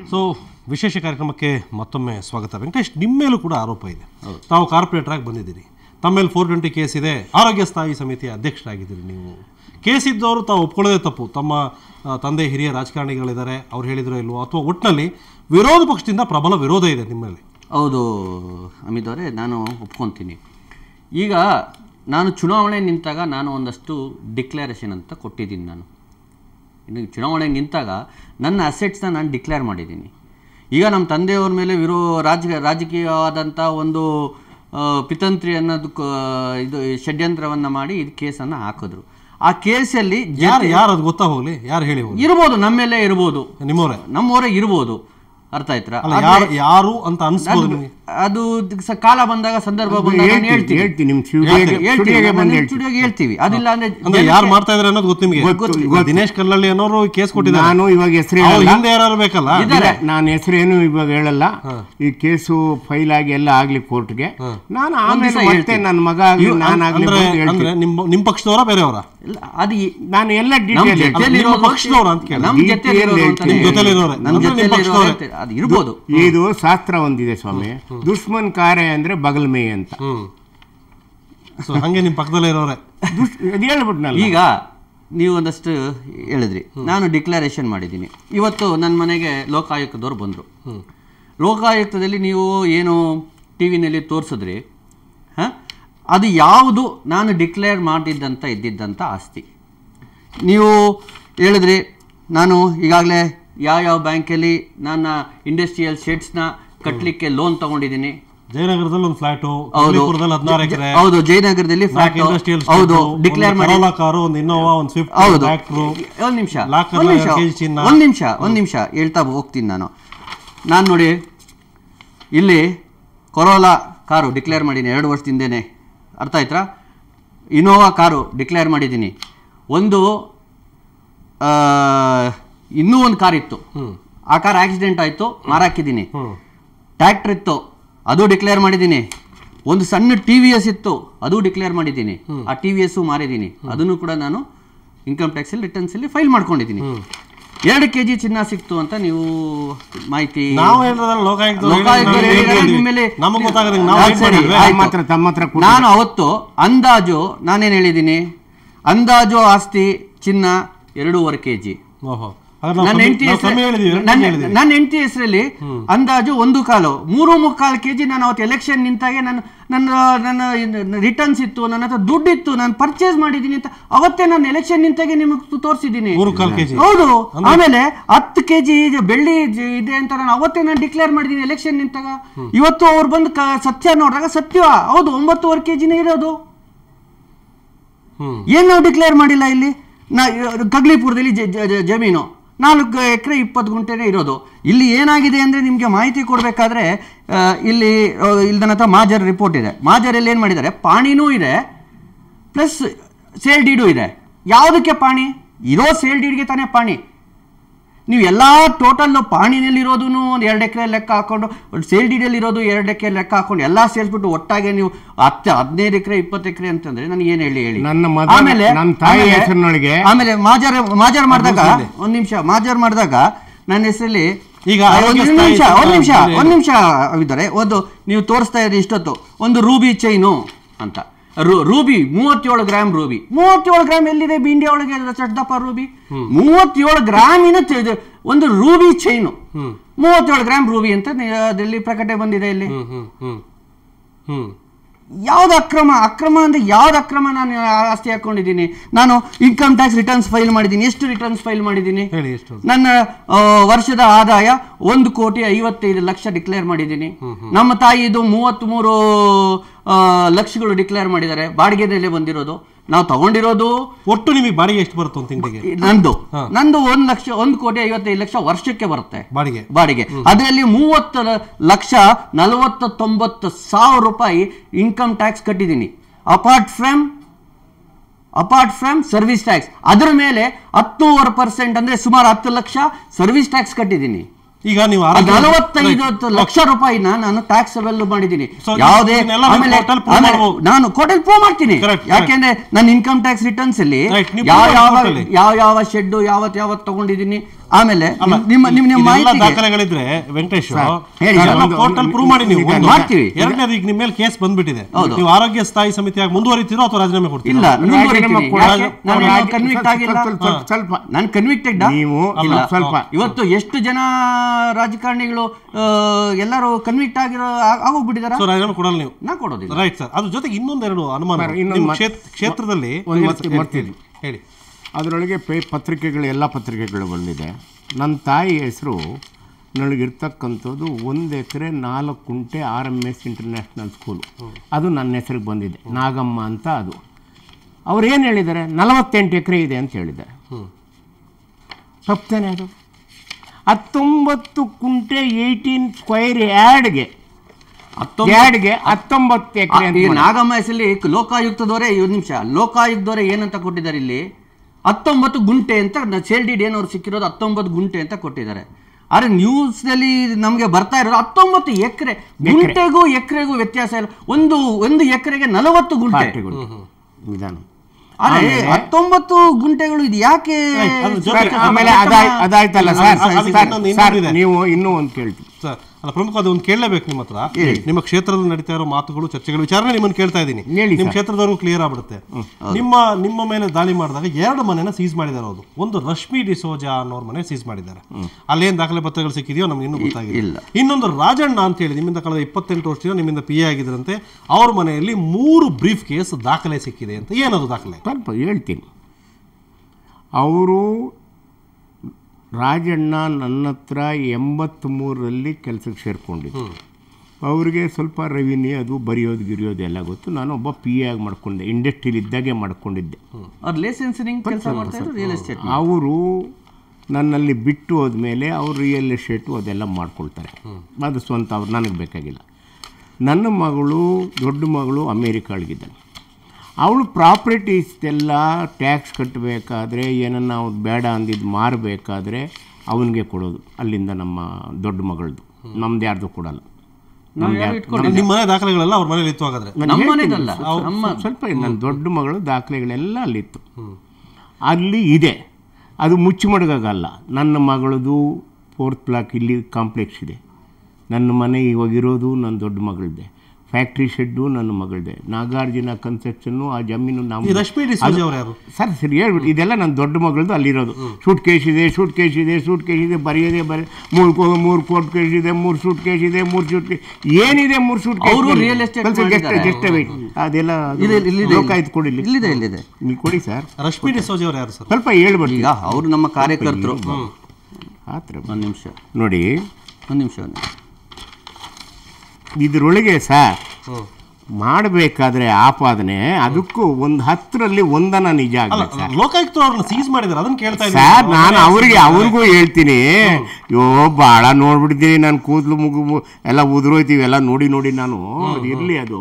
So ವಿಶೇಷ ಕಾರ್ಯಕ್ರಮಕ್ಕೆ ಮತ್ತೊಮ್ಮೆ ಸ್ವಾಗತ ವೆಂಕಟೇಶ್ ನಿಮ್ಮ ಮೇಲೂ ಕೂಡ ಆರೋಪ ಇದೆ ತಾವು ಕಾರ್ಪೊರೇಟರ್ ಆಗಿ ಬಂದಿದ್ದೀರಿ ತಮ್ಮ ಮೇಲೆ ಫೋರ್ ಟ್ವೆಂಟಿ ಕೇಸ್ ಇದೆ ಆರೋಗ್ಯ ಸ್ಥಾಯಿ ಸಮಿತಿಯ ಅಧ್ಯಕ್ಷರಾಗಿದ್ದೀರಿ ನೀವು ಕೇಸ್ ಇದ್ದವರು ತಾವು ಒಪ್ಕೊಳ್ಳೋದೇ ತಪ್ಪು ತಮ್ಮ ಆ, ತಂದೆ ಹಿರಿಯ ರಾಜಕಾರಣಿಗಳಿದ್ದಾರೆ ಅವ್ರು ಹೇಳಿದ್ರು ಇಲ್ವೋ ಅಥವಾ ಒಟ್ಟಿನಲ್ಲಿ ವಿರೋಧ ಪಕ್ಷದಿಂದ ಪ್ರಬಲ ವಿರೋಧ ಇದೆ ನಿಮ್ಮ ಮೇಲೆ ಹೌದು ಅಮಿತ್ ಅವರೇ ನಾನು ಒಪ್ಕೊತೀನಿ ಈಗ ನಾನು ಚುನಾವಣೆ ನಿಂತಾಗ ನಾನು ಒಂದಷ್ಟು ಡಿಕ್ಲರೇಷನ್ ಅಂತ ಕೊಟ್ಟಿದ್ದೀನಿ ನಾನು ಇನ್ನು ಚುನಾವಣೆಗೆ ನಿಂತಾಗ ನನ್ನ ಅಸೆಟ್ಸ್ನ ನಾನು ಡಿಕ್ಲೇರ್ ಮಾಡಿದ್ದೀನಿ ಈಗ ನಮ್ಮ ತಂದೆಯವ್ರ ಮೇಲೆ ವಿರೋ ರಾಜ ರಾಜಕೀಯವಾದಂಥ ಒಂದು ಆ, ಪಿತಂತ್ರಿ ಅನ್ನೋದು ಕ- ಇದು ಷಡ್ಯಂತ್ರವನ್ನು ಮಾಡಿ ಇದು ಕೇಸನ್ನು ಹಾಕಿದ್ರು ಆ ಕೇಸಲ್ಲಿ ಯಾರು ಯಾರು ಅದು ಗೊತ್ತಾ ಹೋಗ್ಲಿ ಯಾರು ಹೇಳಿ ಹೋಗ್ಲಿ ಇರ್ಬೋದು ನಮ್ಮೆಲ್ಲೇ ಇರ್ಬೋದು ನಿಮ್ಮವರೇ ನಮ್ಮವರೇ ಇರ್ಬೋದು ಅರ್ಥ ಆಯ್ತಾ ಅಲ್ಲ ಯಾರು ಯಾರು ಅಂತ ಅನ್ಸ್ಬೋದು ನಿಮಗೆ ಅದು ಸ- ಕಾಲ ಬಂದಾಗ ಸಂದರ್ಭ ಬಂದಾಗ ನಾನು ಹೇಳ್ತೀನಿ ಹೇಳ್ತೀನಿ ನಿಮ್ ಸ್ಟುಡಿಯೋಗೆ ಹೇಳ್ತೀವಿ, ಸ್ಟುಡಿಯೋಗೆ ಬಂದು ನಾನು ಹೇಳ್ತೀನಿ ಸ್ಟುಡಿಯೋಗೆ ಹೇಳ್ತೀವಿ ಅದಿಲ್ಲ ಅಂದ್ರೆ ಅಂದ್ರೆ ಯಾರು ಮಾಡ್ತಾ ಇದಾರೆ ಅನ್ನೋದು ಗೊತ್ತು ನಿಮಗೆ ಈಗ ದಿನೇಶ್ ಕಲ್ಲಳ್ಳಿ ಅನ್ನೋರು ಕೇಸ್ ಕೊಟ್ಟಿದ್ದಾರೆ ನಾನು ಇವಾಗ ಹೆಸರು ಅವ್ರ ಹೇಳಲ್ಲ ಹಿಂದೆ ಯಾರು ಬೇಕಲ್ಲ ಇದ್ದಾರೆ. ನಾನು ಹೆಸರೇನು ಇವಾಗ ಹೇಳಲ್ಲ ಈ ಕೇಸು ಫೈಲ್ ಆಗಿ ಎಲ್ಲ ಆಗ್ಲಿ ಕೋರ್ಟ್ಗೆ ನಾನು ಆಮೇಲೆ ದಿವ್ಸ ಮತ್ತೆ ಹೇಳ್ತೀನಿ. ನನ್ನ ಮಗ ಆಗ್ಲಿ ನಾನಾಗ್ಲಿ ಅಂದ್ರೆ ಬಂದು ಹೇಳ್ತೀನಿ. ಅಂದ್ರೆ ನಿಮ್ಮ ನಿಮ್ಮ ಪಕ್ಷದವರ ಬೇರೆಯವರ ಇಲ್ಲ, ಅದು ಈ- ನಾನು ಎಲ್ಲ ನಮ್ ಡೀಟೇಲ್ ಜೊತೆಲಿ ನಿಮ್ಮ ಇರೋದು ಪಕ್ಷದವ್ರು ಅಂತ ಕೇಳಿ. ನಮ್ ಜೊತೆಲಿ ಇರೋದು DTL ಅಂತಾನೆ ನಿಮ್ ಜೊತೆಲಿ ಇರೋರೆ. ನಮ್ ಅಂದ್ರೆ ನಿಮ್ಮ ಜೊತೆಲಿ ಪಕ್ಷದವ್ರೆ. ಇರೋರೆ ಅದು ಇರ್ಬೋದು ಇದು ಶಾಸ್ತ್ರ ಒಂದಿದೆ ಸ್ವಾಮಿ ದುಶ್ಮನ್ ಕಾರ್ಯ ಅಂದ್ರೆ ಬಗಲ್ ಮೇ ಅಂತ ಹ್ಮ್ ಸೊ ಹಂಗೆ ನಿಮ್ಮ ಪಕ್ಕದಲ್ಲೇ ಇರೋರೆ ದುಶ್ ಅದು ಹೇಳ್ಬಿಟ್ನಲ್ಲ ಈಗ ನೀವು ಒಂದಷ್ಟು ಹೇಳಿದ್ರಿ ನಾನು ಡಿಕ್ಲರೇಷನ್ ಮಾಡಿದ್ದೀನಿ ಇವತ್ತು ನನ್ನ ಮನೆಗೆ ಲೋಕಾಯುಕ್ತದವ್ರು ಬಂದರು ಲೋಕಾಯುಕ್ತದಲ್ಲಿ ನೀವು ಏನು ಟಿ ವಿನಲ್ಲಿ ತೋರಿಸಿದ್ರಿ ಹಾಂ ಅದು ಯಾವುದು ನಾನು ಡಿಕ್ಲೇರ್ ಮಾಡಿದ್ದಂಥ ಇದ್ದಿದ್ದಂಥ ಆಸ್ತಿ ನೀವು ಹೇಳಿದ್ರಿ ನಾನು ಈಗಾಗಲೇ ಯಾವ್ಯಾವ ಬ್ಯಾಂಕಲ್ಲಿ ನನ್ನ ಇಂಡಸ್ಟ್ರಿಯಲ್ ಶೆಡ್ಸ್ನ ಕಟ್ಟಲಿಕ್ಕೆ ಲೋನ್ ತೊಗೊಂಡಿದ್ದೀನಿ ಜಯನಗರದಲ್ಲಿ ಒಂದು ಫ್ಲಾಟು ಹೌದು ಕಲಿಪುರದಲ್ಲಿ ಹದಿನಾರು ಎಕರೆ ಹೌದು ಜಯನಗರದಲ್ಲಿ ನಾಲ್ಕು flat- ಇಂಡಸ್ಟ್ರಿಯಲ್ ಹೌದು ಡಿಕ್ಲೇರ್ ಮಾಡಿ ಕರೋಲಾ ಕಾರು ಒಂದು ಇನ್ನೋವಾ ಒಂದು ಸ್ವಿಫ್ಟ್ ಹೌದು ಟ್ರ್ಯಾಕ್ಟ್ರು ಒಂದ್ ನಿಮಿಷ ಲಾಕರ್ ಒಂದ್ ನಿಮಿಷ ಕೆಜಿ ಚಿನ್ನ. ಒಂದ್ ನಿಮಿಷ ಒಂದ್ ನಿಮಿಷ ಹೇಳ್ತಾ ಹೋಗ್ತೀನಿ ನಾನು ನಾನು ನೋಡಿ ಇಲ್ಲಿ ಕೊರೋಲಾ ಕಾರು ಡಿಕ್ಲೇರ್ ಮಾಡಿದ್ದೀನಿ ಎರಡು ವರ್ಷದಿಂದೇನೆ ಅರ್ಥ ಆಯ್ತಾ ಇನೋವಾ ಕಾರು ಡಿಕ್ಲೇರ್ ಮಾಡಿದ್ದೀನಿ ಒಂದು ಆ, ಇನ್ನೂ ಒಂದು ಕಾರ್ ಇತ್ತು ಆ ಕಾರ್ ಆಕ್ಸಿಡೆಂಟ್ ಆಯಿತು ಮಾರಾಕಿದ್ದೀನಿ ಹ್ಮ್ ಟ್ರ್ಯಾಕ್ಟರ್ ಇತ್ತು ಅದು ಡಿಕ್ಲೇರ್ ಮಾಡಿದ್ದೀನಿ ಒಂದು ಸಣ್ಣ ಟಿ ವಿ ಎಸ್ ಇತ್ತು ಅದು ಡಿಕ್ಲೇರ್ ಮಾಡಿದ್ದೀನಿ ಆ ಟಿ ವಿ ಎಸ್ಸು ಮಾರಿದ್ದೀನಿ ಅದನ್ನು ಕೂಡ ನಾನು ಇನ್ಕಮ್ ಟ್ಯಾಕ್ಸಲ್ಲಿ ರಿಟರ್ನ್ಸಲ್ಲಿ ಫೈಲ್ ಮಾಡ್ಕೊಂಡಿದ್ದೀನಿ ಎರಡು ಕೆ ಜಿ ಚಿನ್ನ ಸಿಕ್ತು ಅಂತ ನೀವು ಮಾಹಿತಿ ನಾವು ಹೇಳಿದ್ರಲ್ಲ ಲೋಕಾಯುಕ್ತರು ಲೋಕಾಯುಕ್ತರು ಹೇಳಿದ್ರು, ಹೇಳಿದ್ದಾರೆ, ಹೇಳಿದ್ವಿ. ನಿಮ್ಮಲ್ಲಿ- ನಮಗೆ ಗೊತ್ತಾಗದಂಗೆ ನಾವು ಆಯ್ತು ಏನ್ ಸರಿ, ಮಾಡಿದ್ವಿ? ಆಯ್ತು. ತಮ್ಮ ಹತ್ರ ತಮ್ಮ ಹತ್ರ ಕೊಡಿ. ನಾನು ಅವತ್ತು ಅಂದಾಜು ನಾನೇನು ಹೇಳಿದ್ದೀನಿ ಅಂದಾಜು ಆಸ್ತಿ ಚಿನ್ನ ಎರಡೂವರೆ ಕೆ ಜಿ ಓಹೋ ಹಾಗಾದ್ರೆ ನಾವು ನನ್ನ ಕಮ್ಮಿ- ಹೆಂಡತಿ ನಾವು ಕಮ್ಮಿ ಹೇಳಿದೀವಿ ಎರಡು ನನ್ನ ಕಮ್ಮಿ ಹೇಳಿದೀವಿ ನನ್ನ ಹೆಂಡತಿ ಹೆಸರಲ್ಲಿ ಅಂದಾಜು ಒಂದು ಕಾಲು ಮೂರು ಮುಕ್ಕಾಲು ಕೆ ಜಿ ನಾನು ಅವತ್ತು ಎಲೆಕ್ಷನ್ ನಿಂತಾಗೆ ನನ್ನ ನನ್ನ ನನ್ನ ರಿಟರ್ನ್ಸ್ ಇತ್ತು ನನ್ನ ಹತ್ರ ದುಡ್ಡು ಇತ್ತು ನಾನು ಪರ್ಚೇಸ್ ಮಾಡಿದ್ದೀನಿ ಅಂತ ಅವತ್ತೇ ನಾನು ಎಲೆಕ್ಷನ್ ನಿಂತಾಗೆ ನಿಮಗೆ ತೋರಿಸಿದ್ದೀನಿ ಮೂರು ಕಾಲ್ ಕೆಜಿ ಹೌದು ಆಮೇಲೆ ಹತ್ತು ಕೆ ಜಿ ಬೆಳ್ಳಿ ಜ- ಇದೆ ಅಂತ ನಾನು ಅವತ್ತೇ ನಾನು ಡಿಕ್ಲೇರ್ ಮಾಡಿದ್ದೀನಿ ಎಲೆಕ್ಷನ್ ನಿಂತಾಗ ಇವತ್ತು ಅವ್ರು ಬಂದು ಕ- ಸತ್ಯ ನೋಡಿದಾಗ ಸತ್ಯ ಹೌದು ಒಂಬತ್ತುವರೆ ಕೆ ಜಿನೇ ಇರೋದು ಹ್ಮ್ ಏನು ನಾವು ಡಿಕ್ಲೇರ್ ಮಾಡಿಲ್ಲ ಇಲ್ಲಿ ನಾ ಕಗ್ಲಿಪುರದಲ್ಲಿ ಜ- ಜ- ಜ- ಜಮೀನು ನಾಲ್ಕು ಎಕರೆ ಇಪ್ಪತ್ತು ಗುಂಟೆನೇ ಇರೋದು ಇಲ್ಲಿ ಏನಾಗಿದೆ ಅಂದರೆ ನಿಮಗೆ ಮಾಹಿತಿ ಕೊಡಬೇಕಾದ್ರೆ ಇಲ್ಲಿ ಆ, ಇಲ್ಲಿ ನನ್ನ ಹತ್ರ ಮಾಜರ್ ರಿಪೋರ್ಟ್ ಇದೆ ಮಾಜರಲ್ಲಿ ಏನು ಮಾಡಿದ್ದಾರೆ ಪಾಣಿನೂ ಇದೆ ಪ್ಲಸ್ ಸೇಲ್ ಡೀಡು ಇದೆ ಯಾವುದಕ್ಕೆ ಪಾಣಿ ಇರೋ ಸೇಲ್ ಡೀಡ್ಗೆ ತಾನೇ ಪಾಣಿ ನೀವು ಎಲ್ಲ ಟೋಟಲ್ ಪಾಣಿನಲ್ಲಿರೋದು ಒಂದು ಎರಡು ಎಕರೆ ಲೆಕ್ಕ ಹಾಕೊಂಡು ಸೇಲ್ ಡೀಡಲ್ಲಿ ಇರೋದು ಎರಡು ಎಕರೆ ಲೆಕ್ಕ ಹಾಕೊಂಡು ಎಲ್ಲ ಸೇರಿಸ್ಬಿಟ್ಟು ಒಟ್ಟಾಗೆ ನೀವು ಹತ್ತು ಹದಿನೈದು ಎಕರೆ ಇಪ್ಪತ್ತು ಎಕರೆ ಅಂತಂದ್ರೆ ನನಗೆ ಏನು ಹೇಳಿ ಹೇಳಿ ನನ್ನ ಮಗ ನನ್ನ ತಾಯಿ ಆಮೇಲೆ- ಹೆಸರಿನೊಳಗೆ ಆಮೇಲೆ ಮಾಜರ್ ಮಾಜರ್ ಮಾಡಿದಾಗ ಒಂದ್ ನಿಮಿಷ ಮಾಜರ್ ಮಾಡಿದಾಗ ನನ್ನ ಹೆಸರಲ್ಲಿ ಈಗ ಒಂದು ಆರೋಗ್ಯ ನಿಮಿಷ ಸ್ಥಾಯಿ ಒಂದ್ ನಿಮಿಷ ಅಂತ ಒಂದ್ ನಿಮಿಷ ಇದ್ದಾರೆ ಒಂದು ನೀವು ತೋರಿಸ್ತಾ ಇದ್ರಿ ಇಷ್ಟೊತ್ತು ಒಂದು ರೂಬಿ ಚೈನು ಅಂತ ರೂ- ರೂಬಿ ಮೂವತ್ತೇಳು ಗ್ರಾಮ್ ರೂಬಿ ಮೂವತ್ತೇಳು ಗ್ರಾಮ್ ಎಲ್ಲಿದೆ ಇಂಡಿಯಾ ಒಳಗೆ ಚಡ್ದಪ್ಪ ರೂಬಿ ಮೂವತ್ತೇಳು ಗ್ರಾಮಿನ ಚ- ಇದು ಒಂದು ರೂಬಿ ಚೈನು ಮೂವತ್ತೇಳು ಗ್ರಾಮ್ ರೂಬಿ ಅಂತ ನಿ- ಅದ್ರಲ್ಲಿ ಪ್ರಕಟಣೆ ಬಂದಿದೆ ಇಲ್ಲಿ ಹ್ಮ್ ಹ್ಮ್ ಹ್ಮ್ ಹ್ಮ್ ಯಾವ್ದು ಅಕ್ರಮ ಅಕ್ರಮ ಅಂದ್ರೆ ಯಾವ್ದು ಅಕ್ರಮ ನಾನು ಆಸ್ತಿ ಹಾಕೊಂಡಿದ್ದೀನಿ ನಾನು ಇನ್ಕಮ್ ಟ್ಯಾಕ್ಸ್ ರಿಟರ್ನ್ಸ್ ಫೈಲ್ ಮಾಡಿದ್ದೀನಿ ಎಷ್ಟು ರಿಟರ್ನ್ಸ್ ಫೈಲ್ ಮಾಡಿದ್ದೀನಿ ಹೇಳಿ ಎಷ್ಟು ನನ್ನ ಆ, ವರ್ಷದ ಆದಾಯ ಒಂದು ಕೋಟಿ ಐವತ್ತೈದು ಲಕ್ಷ ಡಿಕ್ಲೇರ್ ಮಾಡಿದ್ದೀನಿ ನಮ್ಮ ತಾಯಿದು ಮೂವತ್ತ್ಮೂರು ಆ, ಲಕ್ಷಗಳು ಡಿಕ್ಲೇರ್ ಮಾಡಿದ್ದಾರೆ ಬಾಡಿಗೆದಲ್ಲೇ ಬಂದಿರೋದು ನಾವು ತಗೊಂಡಿರೋದು ಒಟ್ಟು ನಿಮಗೆ ಬಾಡಿಗೆ ಎಷ್ಟು ಬರುತ್ತೆ ಒಂದು ತಿಂಗಳಿಗೆ ನಂದು ನಂದು ಒಂದು ಲಕ್ಷ ಒಂದು ಕೋಟಿ ಐವತ್ತೈದು ಲಕ್ಷ ವರ್ಷಕ್ಕೆ ಬರುತ್ತೆ ಬಾಡಿಗೆ ಬಾಡಿಗೆ ಅದರಲ್ಲಿ ಮೂವತ್ತು ಲ- ಲಕ್ಷ ನಲವತ್ತ ತೊಂಬತ್ತು ಸಾವಿರ ರೂಪಾಯಿ ಇನ್ಕಮ್ ಟ್ಯಾಕ್ಸ್ ಕಟ್ಟಿದ್ದೀನಿ apart from apart from service tax ಅದರ ಮೇಲೆ ಹತ್ತೂವರೆ ಪರ್ಸೆಂಟ್ ಅಂದ್ರೆ ಸುಮಾರು ಹತ್ತು ಲಕ್ಷ ಸರ್ವಿಸ್ ಟ್ಯಾಕ್ಸ್ ಕಟ್ಟಿದ್ದೀನಿ ಈಗ ನೀವು ಆ ಆರೋಗ್ಯ- ನಲವತ್ತೈದು Right. ಲಕ್ಷ ರೂಪಾಯಿನ ನಾನು ಟ್ಯಾಕ್ಸ್ ಅವೆಲ್ಲ ಮಾಡಿದ್ದೀನಿ So, ಯಾವುದೇ ಇದನ್ನೆಲ್ಲ ನೀವು ಆಮೇಲೆ total prove ಆಮೇಲೆ ಮಾಡ್ಬೋದು. ನಾನು ಕೋರ್ಟಲ್ಲಿ ಪ್ರೂವ್ ಮಾಡ್ತೀನಿ Correct, ಯಾಕೆಂದ್ರೆ ನನ್ನ ಇನ್ಕಮ್ ಟ್ಯಾಕ್ಸ್ ರಿಟರ್ನ್ಸ್ ಅಲ್ಲಿ Right, ನೀವು ಯಾವ prove ಯಾವ ಮಾಡಿ court ಅಲ್ಲಿ. ಯಾವ ಯಾವ ಶೆಡ್ ಯಾವತ್ ಯಾವತ್ ತಗೊಂಡಿದ್ದೀನಿ ಆಮೇಲೆ ಅಲ್ಲ, ನಿಮ್ಮ ನಿಮ್ಮ ನಿಮ್ಮ ಇದೆಲ್ಲ ಮಾಹಿತಿಗೆ ದಾಖಲೆಗಳಿದ್ರೆ ವೆಂಕಟೇಶ್ ಹೇಳಿ ಸರ್, ಒಂದು- ಪೋರ್ಟಲ್ ಒಂದು- ಪ್ರೂವ್ ಮಾಡಿ ನೀವು ಈಗ ಒಂದು. ಮಾಡ್ತೀವಿ. ಎರಡನೇದು ಈಗ ನಿಮ್ಮ ಮೇಲೆ ಕೇಸ್ ಬಂದ್ಬಿಟ್ಟಿದೆ ಹೌದು. ನೀವು ಆರೋಗ್ಯ ಸ್ಥಾಯಿ ಸಮಿತಿಯಾಗಿ ಮುಂದುವರಿತೀರೋ ಅಥವಾ ರಾಜೀನಾಮೆ ಕೊಡ್ತೀರಾ ಇಲ್ಲ ಮುಂದುವರಿತೀನಿ. ರಾಜೀನಾಮೆ ಕೊಡ- ಯಾಕೆ? ನಾನು ರಾಜ- ಇನ್ನೂ convict ಸ್ವಲ್ಪ- ಆಗಿಲ್ಲ ಸ್ವಲ್ಪ- ಸ್ವಲ್ಪ- ಸ್ವಲ್ಪ ನಾನು ಕನ್ವಿಕ್ಟೆಡ್ ನೀವು ಇಲ್ಲ ಸ್ವಲ್ಪ ಇವತ್ತು ಎಷ್ಟು ಜನ ರಾಜಕಾರಣಿಗಳು ಆ, ಎಲ್ಲರೂ ಕನ್ವಿಕ್ಟ್ ಆಗಿರೋ ಆ- ಆಗೋಗ್ಬಿಟ್ಟಿದಾರ ಸೊ ರಾಜೀನಾಮೆ ಕೊಡಲ್ಲ ನೀವು ನಾ ಕೊಡೋದಿಲ್ಲ ರೈಟ್ ಸರ್ ಅದ್ರ ಜೊತೆಗೆ ಇನ್ನೊಂದೆರಡು ಅನುಮಾನ ಸರ್, ಇನ್ನೊಂದು ನಿಮ್ಮ ಮಾತು- ಕ್ಷೇತ್ರ- ಕ್ಷೇತ್ರದಲ್ಲಿ ಒಂದು ಹೇಳಿ ಮಾತು ಸರ್, ಹೇಳಿ, ಮಾಡ್ತೀನಿ. ಹೇಳಿ ಅದರೊಳಗೆ ಪೇ ಪತ್ರಿಕೆಗಳು ಎಲ್ಲ ಪತ್ರಿಕೆಗಳು ಬಂದಿದೆ ನನ್ನ ತಾಯಿ ಹೆಸರು ನನಗಿರ್ತಕ್ಕಂಥದ್ದು ಒಂದು ಎಕರೆ ನಾಲ್ಕು ಕುಂಟೆ R M S international school ಅದು ನನ್ನ ಹೆಸರಿಗೆ ಬಂದಿದೆ ನಾಗಮ್ಮ ಅಂತ ಅದು ಅವ್ರು ಏನು ಹೇಳಿದ್ದಾರೆ ನಲವತ್ತೆಂಟು ಎಕರೆ ಇದೆ ಅಂತ ಹೇಳಿದ್ದಾರೆ ತಪ್ಪೇನೆ ಅದು ಹತ್ತೊಂಬತ್ತು ಕುಂಟೆ ಏಯ್ಟೀನ್ ಸ್ಕ್ವೈರ್ ಯಾರ್ಡ್ಗೆ ಯಾರ್ಡ್ಗೆ ಹತ್ತೊಂಬತ್ತು ಎಕರೆ ಅಂತ ಈ ಮಾಡಿದ್ದಾರೆ. ನಾಗಮ್ಮ ಹೆಸರಲ್ಲಿ ಲೋಕಾಯುಕ್ತದವರೇ ಒಂದು ನಿಮಿಷ ಲೋಕಾಯುಕ್ತದವರೇ ಏನಂತ ಕೊಟ್ಟಿದ್ದಾರೆ ಇಲ್ಲಿ ಹತ್ತೊಂಬತ್ತು ಗುಂಟೆ ಅಂತ ಸೇಲ್ ಡಿಡ್ ಏನವ್ರು ಸಿಕ್ಕಿರೋದು ಹತ್ತೊಂಬತ್ತು ಗುಂಟೆ ಅಂತ ಕೊಟ್ಟಿದ್ದಾರೆ ಆದ್ರೆ ನ್ಯೂಸ್ ನಲ್ಲಿ ನಮ್ಗೆ ಬರ್ತಾ ಇರೋದು ಹತ್ತೊಂಬತ್ತು ಎಕರೆ ಗುಂಟೆಗೂ ಎಕರೆಗೂ ವ್ಯತ್ಯಾಸ ಇಲ್ಲ ಒಂದು ಒಂದು ಎಕರೆಗೆ ನಲವತ್ತು ಗುಂಟೆ ಪಾರ್ಟಿಗಳು ವಿಧಾನ ಆದ್ರೆ ಹತ್ತೊಂಬತ್ತು ಗುಂಟೆಗಳು ಇದು ಯಾಕೆ ಅದ್ರ ಜೊತೆಗೆ ಸರ್, ಆಮೇಲೆ ಅದಾಯ್ ಅದಾಯ್ತಲ್ಲ ಸರ್ ಅದು- ಅದಕ್ಕೆ ಸರ್, ಇನ್ನೊಂದು- ಸರ್, ಇನ್ನೊಂದಿದೆ. ನೀವು ಇನ್ನೂ ಒಂದು ಕೇಳ್ತೀವಿ ಸರ್ ಅಲ್ಲ ಪ್ರಮುಖವಾದ ಒಂದು ಕೇಳಲೇಬೇಕು ನಿಮ್ಮ ಹತ್ರ ನಿಮ್ಮ ಕ್ಷೇತ್ರದಲ್ಲಿ ನಡೀತಾ ಇರೋ ಮಾತುಗಳು ಚರ್ಚೆಗಳು ವಿಚಾರಣೆ ನಿಮ್ಮನ್ನು ಕೇಳ್ತಾ ಇದ್ದೀನಿ ಹೇಳಿ ನಿಮ್ಮ ಸರ್. ಕ್ಷೇತ್ರದವ್ರಿಗೂ ಕ್ಲಿಯರ್ ಆಗ್ಬಿಡುತ್ತೆ ನಿಮ್ಮ ನಿಮ್ಮ ಮೇಲೆ ದಾಳಿ ಮಾಡಿದಾಗ ಎರಡು ಮನೆನ ಸೀಸ್ ಮಾಡಿದ್ದಾರೆ ಅವರು ಒಂದು ರಶ್ಮಿ ಡಿಸೋಜಾ ಅನ್ನೋರ್ ಮನೆ ಸೀಸ್ ಮಾಡಿದ್ದಾರೆ ಅಲ್ಲೇನ್ ದಾಖಲೆ ಪತ್ರಗಳು ಸಿಕ್ಕಿದೆಯೋ ನಮ್ಗೆ ಇನ್ನೂ ಗೊತ್ತಾಗಿಲ್ಲ ಇಲ್ಲ. ಇನ್ನೊಂದು ರಾಜಣ್ಣ ಅಂತ ಹೇಳಿ ನಿಮ್ಮಿಂದ ಕಳೆದ ಇಪ್ಪತ್ತೆಂಟು ವರ್ಷದಿಂದ ನಿಮ್ಮಿಂದ ಪಿ ಎ ಆಗಿದ್ರಂತೆ ಅವ್ರ ಮನೆಯಲ್ಲಿ ಮೂರು ಬ್ರೀಫ್ ಕೇಸ್ ದಾಖಲೆ ಸಿಕ್ಕಿದೆ ಅಂತ ಏನದು ದಾಖಲೆ ಸ್ವಲ್ಪ ಹೇಳ್ತೀನಿ ಅವರು ರಾಜಣ್ಣ ನನ್ನ ಹತ್ರ ಎಂಬತ್ತ್ಮೂರರಲ್ಲಿ ಕೆಲಸಕ್ಕೆ ಸೇರಿಕೊಂಡಿದ್ದು ಅವ್ರಿಗೆ ಸ್ವಲ್ಪ ರೆವಿನ್ಯೂ ಅದು ಬರೆಯೋದು ಗಿರಿಯೋದು ಎಲ್ಲ ಗೊತ್ತು ನಾನು ಒಬ್ಬ ಪಿ ಎ ಆಗಿ ಮಾಡ್ಕೊಂಡೆ ಇಂಡಸ್ಟ್ರಿಲಿ ಇದ್ದಾಗೆ ಮಾಡ್ಕೊಂಡಿದ್ದೆ ಅವ್ರ ಲೈಸೆನ್ಸಿಂಗ್ ಕೆಲಸ ಮಾಡ್ತಾ ಇದ್ರು ರಿಯಲ್ ಎಸ್ಟೇಟ್ ಅವರು ನನ್ನಲ್ಲಿ ಬಿಟ್ಟು ಹೋದ್ಮೇಲೆ ಅವ್ರು ರಿಯಲ್ ಎಸ್ಟೇಟು ಅದೆಲ್ಲ ಮಾಡ್ಕೊಳ್ತಾರೆ ಅದು ಸ್ವಂತ ಅವ್ರು ನನಗೆ ಬೇಕಾಗಿಲ್ಲ ನನ್ನ ಮಗಳು ದೊಡ್ಡ ಮಗಳು ಅಮೇರಿಕಾಳಿಗಿದ್ದಾನೆ ಅವಳು ಪ್ರಾಪರ್ಟೀಸ್ ಎಲ್ಲ ಟ್ಯಾಕ್ಸ್ ಕಟ್ಟಬೇಕಾದ್ರೆ ಏನನ್ನ ಅವ್ರು ಬೇಡ ಅಂದಿದ್ದು ಮಾರಬೇಕಾದ್ರೆ ಅವನಿಗೆ ಕೊಡೋದು ಅಲ್ಲಿಂದ ನಮ್ಮ ದೊಡ್ಡ ಮಗಳದು ನಮ್ದು ಯಾರ್ದು ಕೊಡಲ್ಲ ನಮ್ದು ಯಾರ್ದು ನಿಮ್ಮ ಮನೆ ದಾಖಲೆಗಳೆಲ್ಲ ಅವ್ರ ಮನೇಲಿ ಇತ್ತು ಹಾಗಾದ್ರೆ ನಮ್ಮ ಮನೆದಲ್ಲ ನಮ್ಮ ಸ್ವಲ್ಪ ನನ್ನ ದೊಡ್ಡ ಮಗಳು ದಾಖಲೆಗಳೆಲ್ಲ ಅಲ್ಲಿತ್ತು ಅಲ್ಲಿ ಇದೆ ಅದು ಮುಚ್ಚುಮಡಗಾಗಲ್ಲ ನನ್ನ ಮಗಳದು ಫೋರ್ತ್ ಬ್ಲಾಕ್ ಇಲ್ಲಿ ಕಾಂಪ್ಲೆಕ್ಸ್ ಇದೆ ನನ್ನ ಮನೆ ಇವಾಗಿರೋದು ನನ್ನ ದೊಡ್ಡ ಮಗಳದೆ ಫ್ಯಾಕ್ಟ್ರಿ ಶೆಡ್ಡು ನನ್ನ ಮಗಳದೆ ನಾಗಾರ್ಜುನ ಕನ್ಸ್ಟ್ರಕ್ಷನ್ನು ಆ ಜಮೀನು ಈ ನಾವು ರಶ್ಮಿ ಡಿಸೋಜಾ ಅವ್ರು ಯಾರು ಸರ್ ಸರಿ ಹೇಳ್ಬಿಟ್ಟು ಇದೆಲ್ಲ ನನ್ನ ದೊಡ್ಡ ಮಗಳದು ಅಲ್ಲಿರೋದು ಸೂಟ್ ಕೇಸ್ ಇದೆ ಸೂಟ್ ಕೇಸ್ ಇದೆ ಸೂಟ್ ಕೇಸ್ ಇದೆ ಬರೆಯೋದೇ ಬರೀ ಮೂರು ಕೋ ಮೂರು ಕೋರ್ಟ್ ಕೇಸ್ ಇದೆ ಮೂರು ಸೂಟ್ ಕೇಸ್ ಇದೆ ಮೂರು ಸೂಟ್ ಕೇಸ್ ಏನಿದೆ ಮೂರು ಸೂಟ್ ಕೇಸ್ ಅವ್ರು real estate ಮಾಡಿದ್ದಾರೆ. ಜಸ್ಟ್ ವೆಯ್ಟ್ ಅದೆಲ್ಲ ಇಲ್ಲಿ- ಇಲ್ಲಿದೆ, ಲೋಕಾಯುಕ್ತ ಕೊಡಿಲಿ ಇಲ್ಲಿದೆ ಇಲ್ಲಿದೆ ನೀವು ಕೊಡಿ ಸರ್ ರಶ್ಮಿ ಡಿಸೋಜಾ ಅವ್ರು ಯಾರು ಸರ್ ಸ್ವಲ್ಪ ಹೇಳ್ಬಿಡಿ ಈಗ ಅವರು ನಮ್ಮ ಕಾರ್ಯಕರ್ತರು ಆ ಥರ ಒಂದು ನಿಮಿಷ ನೋಡಿ ಒಂದು ನಿಮಿಷ ಒಂದು ನಿಮಿಷ. ಇದರೊಳಗೆ ಸರ್ ಹ್ಮ್. ಮಾಡಬೇಕಾದ್ರೆ ಆಪಾದನೆ ಅದಕ್ಕೂ ಒಂದು ಹತ್ತರಲ್ಲಿ ಒಂದನ ನಿಜ ಅಲ್ಲ ಆಗ್ಬೇಕು ಸರ್ ಲೋಕಾಯುಕ್ತರು ಅವ್ರನ್ನ ಸೀಸ್ ಮಾಡಿದ್ದಾರೆ ಅದನ್ನ ಕೇಳ್ತಾ ಸರ್ ಇದ್ದೀನಿ ನಾನು ಅವ್ರಿಗೆ ಅವ್ರಿಗೂ ಹೇಳ್ತೀನಿ ಯೋ ಭಾಳ ನೋಡ್ಬಿಡ್ತೀನಿ ನಾನು ಕೂದಲು ಮುಗು ಮು- ಎಲ್ಲ ಉದುರೋಯ್ತೀವಿ ಎಲ್ಲ ನೋಡಿ ನೋಡಿ ನಾನು ಅದು ಇರಲಿ ಅದು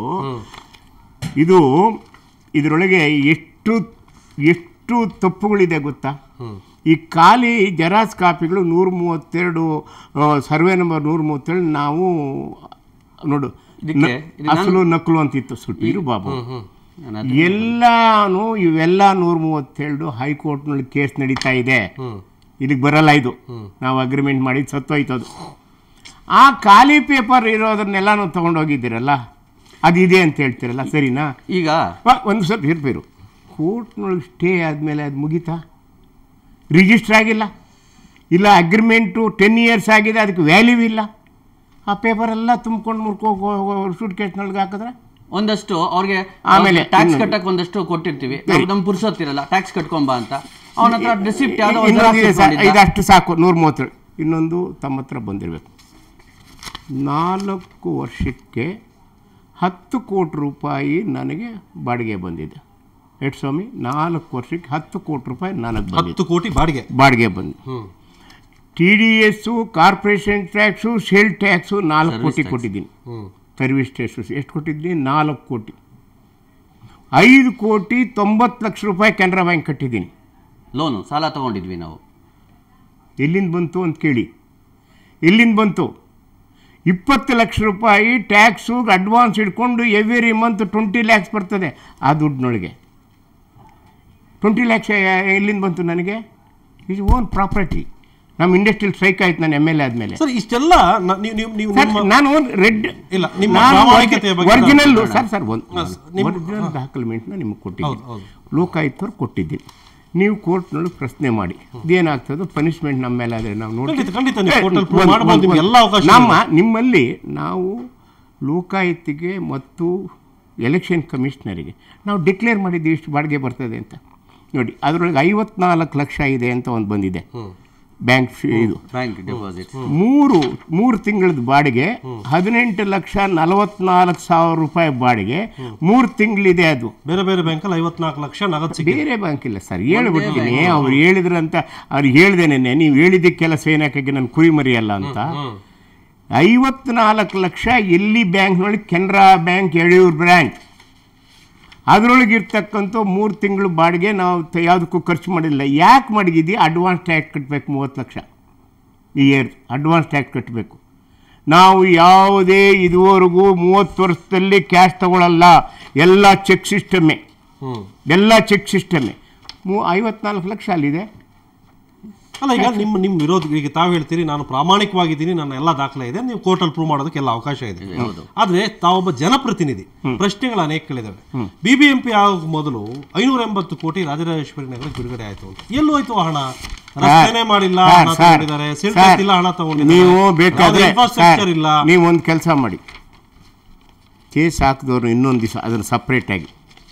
ಇದು ಇದರೊಳಗೆ ಎಷ್ಟು ಎಷ್ಟು ತಪ್ಪುಗಳಿದೆ ಗೊತ್ತಾ ಈ ಖಾಲಿ ಜೆರಾಕ್ಸ್ ಕಾಪಿಗಳು ನೂರ ಮೂವತ್ತೆರಡು ಸರ್ವೆ ನಂಬರ್ ನೂರ ಮೂವತ್ತೇಳು ನಾವು ನೋಡು ಇದಕ್ಕೆ ಇದು ಅಸಲು ನಕಲು ಅಂತಿತ್ತು ಸುಟ್ಟು ಇರು ಬಾಬು ನಾನು ಅದು- ಎಲ್ಲಾನು ಇವೆಲ್ಲ ನೂರ ಮೂವತ್ತೇಳು ಹೈಕೋರ್ಟ್ನಲ್ಲಿ ಕೇಸ್ ನಡೀತಾ ಇದೆ ಹ್ಮ್ ಇಲ್ಲಿಗೆ ಬರಲ್ಲ ಇದು ನಾವು ಅಗ್ರಿಮೆಂಟ್ ಮಾಡಿ ಸತ್ತೋಯ್ತು ಅದು ಆ ಖಾಲಿ ಪೇಪರ್ ಇರೋದನ್ನೆಲ್ಲಾನು ತೊಗೊಂಡೋಗಿದ್ದೀರಲ್ಲ ಅದಿದೆ ಅಂತ ಹೇಳ್ತೀರಲ್ಲ ಸರಿನಾ ಈಗ ವಾ, ಒಂದು ಸ್ವಲ್ಪ ಇರ್ಬೇರು ಕೋರ್ಟ್ನೊಳಗೆ ಸ್ಟೇ ಆದಮೇಲೆ ಅದು ಮುಗೀತಾ ರಿಜಿಸ್ಟರ್ ಆಗಿಲ್ಲ ಇಲ್ಲ ಅಗ್ರಿಮೆಂಟು ಟೆನ್ ಇಯರ್ಸ್ ಆಗಿದೆ ಅದಕ್ಕೆ ವ್ಯಾಲ್ಯೂ ಇಲ್ಲ ಆ ಪೇಪರೆಲ್ಲ ತುಂಬ್ಕೊಂಡು ಮುರ್ಕೋ ಸೂಟ್ ಕೇಸ್ನೊಳಗೆ ಹಾಕಿದ್ರೆ ಒಂದಷ್ಟು ಅವ್ರಿಗೆ ಆಮೇಲೆ ಟ್ಯಾಕ್ಸ್ ಇನ್ನೊಂದು. ಕಟ್ಟಕ್ ಒಂದಷ್ಟು ಕೊಟ್ಟಿರ್ತೀವಿ ನಮ್- ನಮ್ ಪುರ್ಸೊತ್ತಿರಲ್ಲ ಟ್ಯಾಕ್ಸ್ ಕಟ್ಕೊಂಬ ಅಂತ ಅವನ ಹತ್ರ ರಿಸಿಪ್ಟ್ ಯಾವ್ದೋ ಒಂದು ಇನ್ನೊಂದು ಇದೆ xerox ಸರ್ ಇಟ್ಕೊಂಡಿದ್ದ. ಇದಷ್ಟು ಸಾಕು ನೂರ ಮೂವತ್ತೇಳು ಇನ್ನೊಂದು ತಮ್ಮ ಹತ್ರ ಬಂದಿರಬೇಕು ನಾಲ್ಕು ವರ್ಷಕ್ಕೆ ಹತ್ತು ಕೋಟಿ ರೂಪಾಯಿ ನನಗೆ ಬಾಡಿಗೆ ಬಂದಿದೆ ಎಷ್ಟು ಸ್ವಾಮಿ ನಾಲ್ಕು ವರ್ಷಕ್ಕೆ ಹತ್ತು ಕೋಟಿ ರೂಪಾಯಿ ನನಗೆ ಬಂದಿದೆ ಹತ್ತು ಕೋಟಿ ಬಾಡಿಗೆ ಬಾಡಿಗೆ ಬಂದು hmm T D S corporation tax sale tax ನಾಲ್ಕು ಕೋಟಿ ಕೊಟ್ಟಿದ್ದೀನಿ ಹ್ಮ್ ಸರ್ವಿಸ್ ಟ್ಯಾಕ್ಸು ಎಷ್ಟು ಕೊಟ್ಟಿದ್ದೀನಿ ನಾಲ್ಕು ಕೋಟಿ ಐದು ಕೋಟಿ ತೊಂಬತ್ತು ಲಕ್ಷ ರೂಪಾಯಿ ಕೆನರಾ ಬ್ಯಾಂಕ್ ಕಟ್ಟಿದ್ದೀನಿ ಲೋನು ಸಾಲ ತಗೊಂಡಿದ್ವಿ ನಾವು ಎಲ್ಲಿಂದ ಬಂತು ಅಂತ ಕೇಳಿ ಎಲ್ಲಿಂದ ಬಂತು ಇಪ್ಪತ್ತು ಲಕ್ಷ ರೂಪಾಯಿ ಟ್ಯಾಕ್ಸು ಅಡ್ವಾನ್ಸ್ ಇಟ್ಕೊಂಡು ಎವ್ರಿ ಮಂತ್ ಟ್ವೆಂಟಿ ಲ್ಯಾಕ್ಸ್ ಬರ್ತದೆ ಆ ದುಡ್ಡಿನೊಳಗೆ ಟ್ವೆಂಟಿ ಲ್ಯಾಕ್ಸ್ ಎಲ್ಲಿಂದ ಬಂತು ನನಗೆ ಇಸ್ ಓನ್ ಪ್ರಾಪರ್ಟಿ ನಮ್ಮ ಇಂಡಸ್ಟ್ರಿಯಲ್ ಸ್ಟ್ರೈಕ್ ಆಯ್ತು ನಾನು ಎಮ್ ಎಲ್ ಎ ಆದಮೇಲೆ ಸರ್ ಇಷ್ಟೆಲ್ಲ ನ- ನೀವು ನೀವು ನೀವು ನಿಮ್ಮ ನಾನು ಒಂದು ರೆಡ್ ಇಲ್ಲ, ನಿಮ್ಮ ಪ್ರಾಮಾಣಿಕತೆಯ ಬಗ್ಗೆ ಒರಿಜಿನಲ್ ನಾನು- ಸರ್ ಸರ್ ಒಂದು ಹಾ, ನಿಮ್ಮ- ಒರಿಜಿನಲ್ ದಾಖಲೆಮೆಂಟ್ನ ನಿಮ್ಗೆ ಕೊಟ್ಟಿದ್ದೀನಿ ಹೌದು, ಹೌದು. ಲೋಕಾಯುಕ್ತವ್ರು ಕೊಟ್ಟಿದ್ದೀನಿ ನೀವು ಕೋರ್ಟ್ನೊಳಗೆ ಪ್ರಶ್ನೆ ಮಾಡಿ ಇದೇನಾಗ್ತದೋ ಪನಿಷ್ಮೆಂಟ್ ನಮ್ಮ ಮೇಲೆ ಆದರೆ ನಾವು ನೋಡಿ ಖಂಡಿತ, ಖಂಡಿತ ನೀವು court ಅಲ್ಲಿ prove ಮಾಡ್ಬೋದು, ನಿಮ್ಗೆ ಎಲ್ಲ ಅವಕಾಶ ಇದೆ. ನಮ್ಮ ನಿಮ್ಮಲ್ಲಿ ನಾವು ಲೋಕಾಯುಕ್ತಿಗೆ ಮತ್ತು ಎಲೆಕ್ಷನ್ ಕಮಿಷನರಿಗೆ ನಾವು ಡಿಕ್ಲೇರ್ ಮಾಡಿದ್ದೀವಿ ಇಷ್ಟು ಬಾಡಿಗೆ ಬರ್ತದೆ ಅಂತ ನೋಡಿ ಅದರೊಳಗೆ ಐವತ್ನಾಲ್ಕು ಲಕ್ಷ ಇದೆ ಅಂತ ಒಂದು ಬಂದಿದೆ ಬ್ಯಾಂಕ್ ಇದು ಬ್ಯಾಂಕ್ ಡೆಪಾಸಿಟ್ ಮೂರು ಮೂರು ತಿಂಗಳದ ಬಾಡಿಗೆ ಹದಿನೆಂಟು ಲಕ್ಷ ನಲವತ್ನಾಲ್ಕು ಸಾವಿರ ರೂಪಾಯಿ ಬಾಡಿಗೆ ಮೂರು ತಿಂಗಳಿದೆ ಅದು ಬೇರೆ ಬೇರೆ ಬ್ಯಾಂಕಲ್ಲಿ ಐವತ್ನಾಲ್ಕು ಲಕ್ಷ ನಗದು ಸಿಕ್ಕಿದೆ ಬೇರೆ ಬ್ಯಾಂಕ್ ಇಲ್ಲ ಸರ್ ಹೇಳ್ಬಿಡ್ತೀನಿ ಅವ್ರು ಹೇಳಿದ್ರಂತ ಅವ್ರಿಗೆ ಹೇಳ್ದೇನೆ ನೀವು ಹೇಳಿದ ಕೆಲಸ ಏನಕ್ಕಾಗಿ ನನ್ನ ಕುರಿ ಮರಿಯಲ್ಲ ಅಂತ ಐವತ್ನಾಲ್ಕು ಲಕ್ಷ ಎಲ್ಲಿ ಬ್ಯಾಂಕ್ನೊಳಗೆ ಕೆನರಾ ಬ್ಯಾಂಕ್ ಯಡಿಯೂರು ಬ್ಯಾಂಕ್ ಅದರೊಳಗೆ ಇರ್ತಕ್ಕಂಥ ಮೂರು ತಿಂಗಳು ಬಾಡಿಗೆ ನಾವು ತ- ಯಾವುದಕ್ಕೂ ಖರ್ಚು ಮಾಡಿಲ್ಲ ಯಾಕೆ ಮಡಗಿದ್ವಿ ಅಡ್ವಾನ್ಸ್ ಟ್ಯಾಕ್ಸ್ ಕಟ್ಟಬೇಕು ಮೂವತ್ತು ಲಕ್ಷ ಈ ಇಯರ್ ಅಡ್ವಾನ್ಸ್ ಟ್ಯಾಕ್ಸ್ ಕಟ್ಟಬೇಕು ನಾವು ಯಾವುದೇ ಇದುವರೆಗೂ ಮೂವತ್ತು ವರ್ಷದಲ್ಲಿ ಕ್ಯಾಶ್ ತಗೊಳ್ಳಲ್ಲ ಎಲ್ಲ ಚೆಕ್ ಸಿಸ್ಟಮ್ಮೇ ಹ್ಮ್ ಎಲ್ಲ ಚೆಕ್ ಸಿಸ್ಟಮ್ಮೇ ಮೂ ಐವತ್ನಾಲ್ಕು ಲಕ್ಷ ಅಲ್ಲಿದೆ ಅಲ್ಲ ಈಗ ನಿಮ್ಮ ನಿಮ್ಮ ವಿರೋಧಿಗಳಿಗೆ ತಾವು ಹೇಳ್ತೀರಿ ನಾನು ಪ್ರಾಮಾಣಿಕವಾಗಿದ್ದೀನಿ ನನ್ನ ಎಲ್ಲ ದಾಖಲೆ ಇದೆ ನೀವು ಕೋರ್ಟಲ್ಲಿ ಪ್ರೂವ್ ಮಾಡೋದಕ್ಕೆ ಎಲ್ಲ ಅವಕಾಶ ಇದೆ ಆದ್ರೆ ತಾವೊಬ್ಬ ಜನಪ್ರತಿನಿಧಿ ಪ್ರಶ್ನೆಗಳು ಅನೇಕಗಳಿದಾವೆ ಬಿ ಬಿ ಎಂ ಪಿ ಆಗೋ ಮೊದಲು ಐನೂರ ಎಂಬತ್ತು ಕೋಟಿ ರಾಜರಾಜೇಶ್ವರಿ ನಗರಕ್ಕೆ ಬಿಡುಗಡೆ ಆಯ್ತು ಅಂತ ಎಲ್ಲೂ ಹೋಯ್ತು ಆ ಹಣ ರಸ್ತೆನೇ ಮಾಡಿಲ್ಲ ಸರ್, ಹಣ ಸರ್, ತಗೊಂಡಿದ್ದಾರೆ ಸರ್, ಸಿಲ್ಟ್ ಇಲ್ಲ ಹಣ ತಗೊಂಡಿದ್ದಾರೆ ನೀವು ಬೇಕಾದ್ರೆ ಇನ್ಫ್ರಾಸ್ಟ್ರಕ್ಚರ್ ಇಲ್ಲ ನೀವು ಒಂದು ಕೆಲಸ ಮಾಡಿ ಕೇಸ್ ಹಾಕಿದವರು ಇನ್ನೊಂದು ದಿವಸ ಅದನ್ನು ಸಪ್ರೇಟಾಗಿ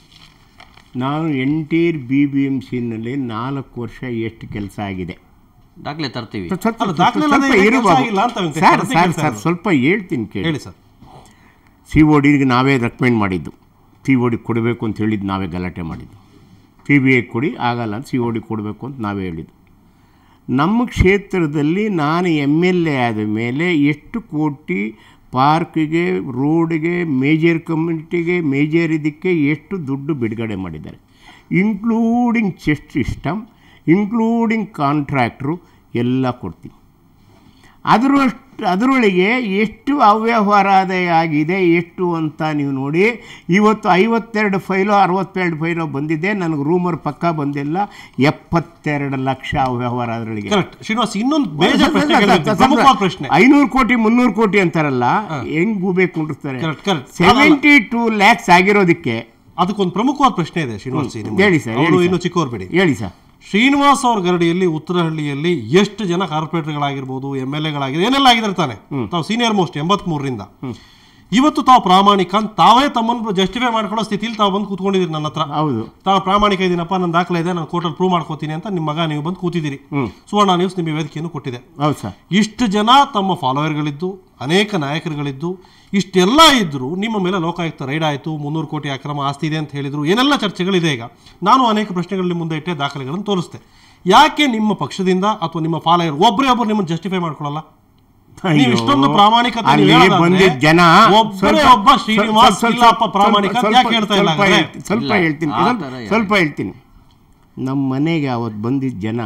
ನಾನು ಎಂಟೀರ್ ಬಿ ಬಿ ಎಮ್ ಸಿನಲ್ಲಿ ನಾಲ್ಕು ವರ್ಷ ಎಷ್ಟು ಕೆಲಸ ಆಗಿದೆ ದಾಖಲೆ ತರ್ತೀವಿ ಸ್ವಲ್ಪ- ಅಲ್ಲ, ದಾಖಲೆ ಸ್ವಲ್ಪ ಇಲ್ಲದೆ ಇರು ಕೆಲ್ಸ ಬಾಬು. ಆಗಿಲ್ಲ ಅಂತ ಅವ್ನು ಸರ್ ಕರೆಕ್ಟ್ ಸರ್ ಹೇಳ್ತಾ ಸರ್ ಇರೋದು. ಸ್ವಲ್ಪ ಹೇಳ್ತೀನಿ ಕೇಳಿ ಹೇಳಿ ಸರ್ ಸಿ ಒ ಡಿಗೆ ನಾವೇ ರೆಕಮೆಂಡ್ ಮಾಡಿದ್ದು ಸಿ ಒ ಡಿ ಕೊಡಬೇಕು ಅಂತ ಹೇಳಿದ್ದು ನಾವೇ ಗಲಾಟೆ ಮಾಡಿದ್ದು ಸಿ ಬಿ ಐ ಕೊಡಿ ಆಗಲ್ಲ ಅಂತ ಸಿ ಒ ಡಿ ಕೊಡಬೇಕು ಅಂತ ನಾವೇ ಹೇಳಿದ್ದು ನಮ್ಮ ಕ್ಷೇತ್ರದಲ್ಲಿ ನಾನು ಎಮ್ ಎಲ್ ಎ ಆದ ಮೇಲೆ ಎಷ್ಟು ಕೋಟಿ ಪಾರ್ಕಿಗೆ ರೋಡ್ಗೆ ಮೇಜರ್ ಕಮ್ಯುನಿಟಿಗೆ ಮೇಜರ್ ಇದಕ್ಕೆ ಎಷ್ಟು ದುಡ್ಡು ಬಿಡುಗಡೆ ಮಾಡಿದ್ದಾರೆ including chest system including contractor ಎಲ್ಲ ಕೊಡ್ತೀವಿ ಅದರಷ್ಟು ಅದರೊಳಗೆ ಎಷ್ಟು ಅವ್ಯವಹಾರ ಆದಾಯ ಆಗಿದೆ ಎಷ್ಟು ಅಂತ ನೀವು ನೋಡಿ ಇವತ್ತು ಐವತ್ತೆರಡು ಫೈಲೋ ಅರವತ್ತೆರಡು ಫೈಲೋ ಬಂದಿದೆ ನನಗೆ ರೂಮರ್ ಪಕ್ಕ ಬಂದಿಲ್ಲ ಎಪ್ಪತ್ತೆರಡು ಲಕ್ಷ ಅವ್ಯವಹಾರ ಅದರೊಳಗೆ ಕರೆಕ್ಟ್ ಶ್ರೀನಿವಾಸ್ ಇನ್ನೊಂದು ಬೇಜಾರ್ ಪ್ರಶ್ನೆ ಕೇಳಿದ್ದೆ. ಪ್ರಮುಖವಾದ ಪ್ರಶ್ನೆ ಐನೂರು ಕೋಟಿ ಮುನ್ನೂರು ಕೋಟಿ ಅಂತಾರಲ್ಲ ಹೆಂಗ್ ಗೂಬೆ ಕುಂಡಿರ್ತಾರೆ correct correct seventy two lakhs ಆಗಿರೋದಕ್ಕೆ ಅದಕ್ಕೊಂದು ಪ್ರಮುಖವಾದ ಪ್ರಶ್ನೆ ಇದೆ ಶ್ರೀನಿವಾಸ್ ಜಿ ನಿಮ್ಮಲ್ಲಿ. ಹೇಳಿ ಸರ್, ಅವರು ಹೇಳಿ ಇನ್ನು ಚಿಕ್ಕವ್ರು ಬಿಡಿ ಹೇಳಿ ಸರ್ ಶ್ರೀನಿವಾಸ್ ಅವ್ರ ಗರಡಿಯಲ್ಲಿ ಉತ್ತರಹಳ್ಳಿಯಲ್ಲಿ ಎಷ್ಟು ಜನ ಕಾರ್ಪೊರೇಟರ್ಗಳಾಗಿರ್ಬೋದು ಎಮ್ ಎಲ್ ಎಗಳಾಗಿರ್ಬೋದು ಏನೆಲ್ಲ ಆಗಿದ್ದಾರೆ ತಾನೆ ತಾವು ಸೀನಿಯರ್ ಮೋಸ್ಟ್ ಎಂಬತ್ಮೂರರಿಂದ ಇವತ್ತು ತಾವು ಪ್ರಾಮಾಣಿಕ ಅಂತ ತಾವೇ ತಮ್ಮನ್ನು ಜಸ್ಟಿಫೈ ಮಾಡ್ಕೊಳ್ಳೋ ಸ್ಥಿತಿಲಿ ತಾವು ಬಂದು ಕೂತ್ಕೊಂಡಿದ್ದೀರಿ ನನ್ನ ಹತ್ರ ಹೌದು ತಾವು ಪ್ರಾಮಾಣಿಕ ಇದೀನಪ್ಪ ನನ್ನ ದಾಖಲೆ ಇದೆ ನಾನು ಕೋರ್ಟಲ್ಲಿ ಪ್ರೂವ್ ಮಾಡ್ಕೋತೀನಿ ಅಂತ ನಿಮ್ಮ ಮಗ ನೀವು ಬಂದು ಕೂತಿದ್ದೀರಿ ಸುವರ್ಣ ನ್ಯೂಸ್ ನಿಮ್ಮ ವೇದಿಕೆಯನ್ನು ಕೊಟ್ಟಿದೆ ಹೌದು ಸರ್ ಇಷ್ಟು ಜನ ತಮ್ಮ ಫಾಲೋವರ್ಗಳಿದ್ದು ಅನೇಕ ನಾಯಕರುಗಳಿದ್ದು ಇಷ್ಟೆಲ್ಲ ಇದ್ದರೂ ನಿಮ್ಮ ಮೇಲೆ ಲೋಕಾಯುಕ್ತ ರೈಡ್ ಆಯಿತು ಮುನ್ನೂರು ಕೋಟಿ ಅಕ್ರಮ ಆಸ್ತಿ ಇದೆ ಅಂತ ಹೇಳಿದ್ರು ಏನೆಲ್ಲ ಚರ್ಚೆಗಳಿದೆ ಈಗ ನಾನು ಅನೇಕ ಪ್ರಶ್ನೆಗಳಲ್ಲಿ ಮುಂದೆ ಇಟ್ಟೆ ದಾಖಲೆಗಳನ್ನು ತೋರಿಸ್ತೆ ಯಾಕೆ ನಿಮ್ಮ ಪಕ್ಷದಿಂದ ಅಥವಾ ನಿಮ್ಮ ಫಾಲೋಯರ್ ಒಬ್ಬರೇ ಒಬ್ಬರು ನಿಮ್ಮನ್ನು ಜಸ್ಟಿಫೈ ಮಾಡ್ಕೊಳ್ಳಲ್ಲ ನೀವು ಇಷ್ಟೊಂದು ಪ್ರಾಮಾಣಿಕತೆ ಅಲ್ಲಿ ನೀವು ಹೇಳೋದಾದ್ರೆ ಬಂದಿದ್ದ ಜನ ಒಬ್ಬರೇ ಸ್ವಲ್ಪ- ಒಬ್ಬ ಶ್ರೀನಿವಾಸ್ ಸ್ವಲ್ಪ- ಇಲ್ಲಪ್ಪ ಪ್ರಾಮಾಣಿಕ ಅಂತ ಸ್ವಲ್ಪ- ಯಾಕೆ ಹೇಳ್ತಾ ಇಲ್ಲ ಸ್ವಲ್ಪ ಹಾಗಾದ್ರೆ? ಹೇಳ್ತೀನಿ, ಸ್ವಲ್ಪ ಇಲ್ಲ, ಹೇಳ್ತೀನಿ ಆ ಸ್ವಲ್ಪ- ಥರ ಯಾರು? ಸ್ವಲ್ಪ ಹೇಳ್ತೀನಿ ನಮ್ಮ ಮನೆಗೆ ಅವತ್ತು ಬಂದಿದ್ದ ಜನ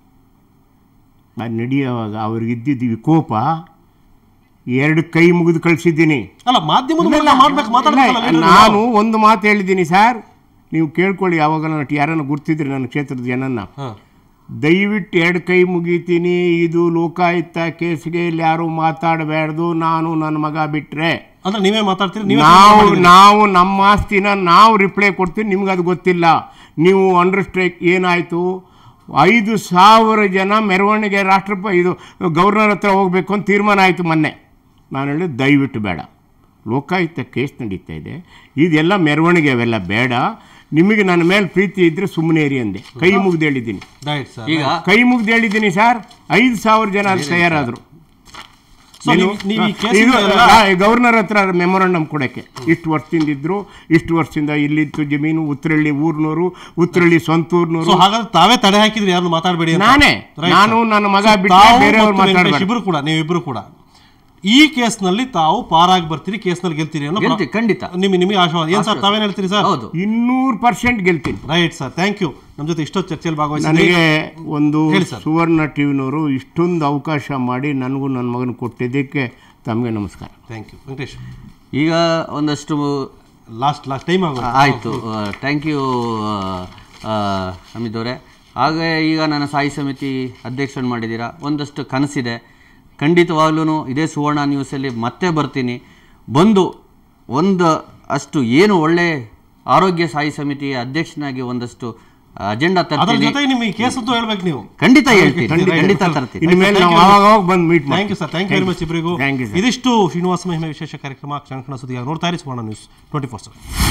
ನಾನು ನಡೆಯುವಾಗ ಅವ್ರಿಗೆ ಇದ್ದಿದ್ದು ವಿಕೋಪ ಎರಡು ಕೈ ಮುಗಿದು ಕಳಿಸಿದ್ದೀನಿ ಅಲ್ಲ ಮಾಧ್ಯಮದ ಮೂಲಕ ಮಾಡ್ಬೇಕು ಮಾತಾಡ್ಬೇಕಲ್ಲ leader ಗಳು. ನಾನು ಒಂದು ಮಾತು ಹೇಳಿದ್ದೀನಿ ಸರ್ ನೀವು ಕೇಳ್ಕೊಳ್ಳಿ ಯಾವಾಗ ನಾನು ಯಾರನ್ನು ಗುರ್ತಿದ್ರಿ ನನ್ನ ಕ್ಷೇತ್ರದ ಜನನ್ನ ಹಾ. ದಯವಿಟ್ಟು ಎರಡು ಕೈ ಮುಗಿತೀನಿ ಇದು ಲೋಕಾಯುಕ್ತ ಕೇಸ್ಗೆ ಇಲ್ಲಿ ಯಾರು ಮಾತಾಡಬಾರ್ದು ನಾನು ನನ್ನ ಮಗ ಬಿಟ್ರೆ ಅಂದ್ರೆ ನೀವೇ ಮಾತಾಡ್ತೀರಿ ನೀವೇ ನಾವು ನಾವು ನಮ್ಮ ಆಸ್ತಿನ ನಾವು ರಿಪ್ಲೈ ಕೊಡ್ತೀವಿ ನಿಮ್ಗೆ ಅದು ಗೊತ್ತಿಲ್ಲ ನೀವು ಅಂಡರ್ ಸ್ಟ್ರೈಕ್ ಏನಾಯಿತು ಐದು ಸಾವಿರ ಜನ ಮೆರವಣಿಗೆ ರಾಷ್ಟ್ರಪ ಇದು ಗವರ್ನರ್ ಹತ್ರ ಹೋಗಬೇಕು ಅಂತ ತೀರ್ಮಾನ ಆಯಿತು ಮೊನ್ನೆ ನಾನು ಹೇಳಿದ್ದು ದಯವಿಟ್ಟು ಬೇಡ ಲೋಕಾಯುಕ್ತ ಕೇಸ್ ನಡೀತಾ ಇದೆ ಇದೆಲ್ಲ ಮೆರವಣಿಗೆ ಅವೆಲ್ಲ ಬೇಡ ನಿಮಗೆ ನನ್ನ ಮೇಲೆ ಪ್ರೀತಿ ಇದ್ದರೆ ಸುಮ್ಮನೆ ಇರಿ ಅಂದೆ ಕೈ ಮುಗ್ದು ಹೇಳಿದ್ದೀನಿ ಡೈಟ್ ಸರ್ ಈಗ ಕೈ ಮುಗ್ದು ಹೇಳಿದ್ದೀನಿ ಸರ್ ಐದು ಸಾವಿರ ಜನ ಅಲ್ಲಿ ತಯಾರಾದರು ಸೊ ನೀವು ನೀವು ಈ ಕೇಸ್ ಇದು ಗವರ್ನರ್ ಹತ್ರ ಮೆಮೊರಂಡಮ್ ಕೊಡಕ್ಕೆ ಇಷ್ಟು ವರ್ಷದಿಂದ ಇದ್ರು ಇಷ್ಟು ವರ್ಷದಿಂದ ಇಲ್ಲಿತ್ತು ಜಮೀನು ಉತ್ತರಳ್ಳಿ ಊರ್ನೂರು ಉತ್ತರಳ್ಳಿ ಸ್ವಂತೂರ್ನೂರು ಸೊ ಹಾಗಾದ್ರೆ ತಾವೇ ತಡೆ ಹಾಕಿದ್ರಿ ಯಾರು ಮಾತಾಡಬೇಡಿ ಅಂತ ನಾನೇ Right, ನಾನು sir. ನನ್ನ ಮಗ So, ಬಿಟ್ಟು ತಾವು ಬೇರೆಯವ್ರು ಮತ್ತು ವೆಂಕಟೇಶ್ ಮಾತಾಡಬೇಡ ಇಬ್ರು ಕೂಡ ನೀವಿಬ್ರು ಕೂಡ ಈ ಕೇಸ್ನಲ್ಲಿ ತಾವು ಪಾರಾಗಿ ಬರ್ತೀರಿ ಕೇಸ್ನಲ್ಲಿ ಗೆಲ್ತೀರಿ ಅನ್ನೋ ಗೆಲ್ತಿ ಖಂಡಿತ ನಿಮಗೆ ನಿಮಗೆ ಆಶಾವಾದ ಏನ್ ಸರ್ ತಾವೇನ್ ಹೇಳ್ತೀರಿ ಸರ್ ಹೌದು ಇನ್ನೂರು ಪರ್ಸೆಂಟ್ ಗೆಲ್ತೀನಿ ರೈಟ್ ಸರ್ ಥ್ಯಾಂಕ್ ಯು ನಮ್ಮ ಜೊತೆ ಇಷ್ಟೊತ್ತು ಚರ್ಚೆಯಲ್ಲಿ ಭಾಗವಹಿಸಿ ನನಗೆ ಒಂದು ಹೇಳಿ ಸರ್. ಸುವರ್ಣ ಟಿವಿನವರು ಇಷ್ಟೊಂದು ಅವಕಾಶ ಮಾಡಿ ನನಗೂ ನನ್ನ ಮಗನ ಕೊಟ್ಟಿದ್ದಕ್ಕೆ ತಮಗೆ ನಮಸ್ಕಾರ ಥ್ಯಾಂಕ್ ಯು ವೆಂಕಟೇಶ್ ಈಗ ಒಂದಷ್ಟು ಲಾಸ್ಟ್ ಲಾಸ್ಟ್ ಟೈಮ್ ಆಗೋದು ಆಯಿತು ಥ್ಯಾಂಕ್ ಯು ಅಮಿತ್ ಅವರೇ ಹಾಗೆ ಈಗ ನನ್ನ ಸಾಯಿ ಸಮಿತಿ ಅಧ್ಯಕ್ಷರನ್ನು ಮಾಡಿದ್ದೀರಾ ಒಂದಷ್ಟು ಕನಸಿದೆ ಖಂಡಿತವಾಗ್ಲೂ ಇದೇ ಸುವರ್ಣ ನ್ಯೂಸಲ್ಲಿ ಮತ್ತೆ ಬರ್ತೀನಿ ಬಂದು ಒಂದು ಅಷ್ಟು ಏನು ಒಳ್ಳೆ ಆರೋಗ್ಯ ಸಾಯಿ ಸಮಿತಿಯ ಅಧ್ಯಕ್ಷನಾಗಿ ಒಂದಷ್ಟು ಅಜೆಂಡಾ ಅದ್ರ ತರ್ತೀನಿ ಜೊತೆ ನಿಮಗೆ ಕೇಸ್ ಅಂತೂ ಹೇಳ್ಬೇಕು ನೀವು ಖಂಡಿತ ಹೇಳ್ತೀನಿ ಖಂಡಿತ ತರ್ತೀನಿ ಇನ್ನು ಮೇಲೆ ನಾವು ಆವಾಗ ಆವಾಗ ಬಂದು meet thank you sir thank you very much ಇಬ್ಬರಿಗೂ Thank you, sir. ಇದಿಷ್ಟು ಶ್ರೀನಿವಾಸ ಮಹಿಮೆ ವಿಶೇಷ ಕಾರ್ಯಕ್ರಮ ಕ್ಷಣ ಕ್ಷಣ ಸುದ್ದಿಗಾಗಿ ನೋಡ್ತಾ ಇರಿ Suvarna news twenty four seven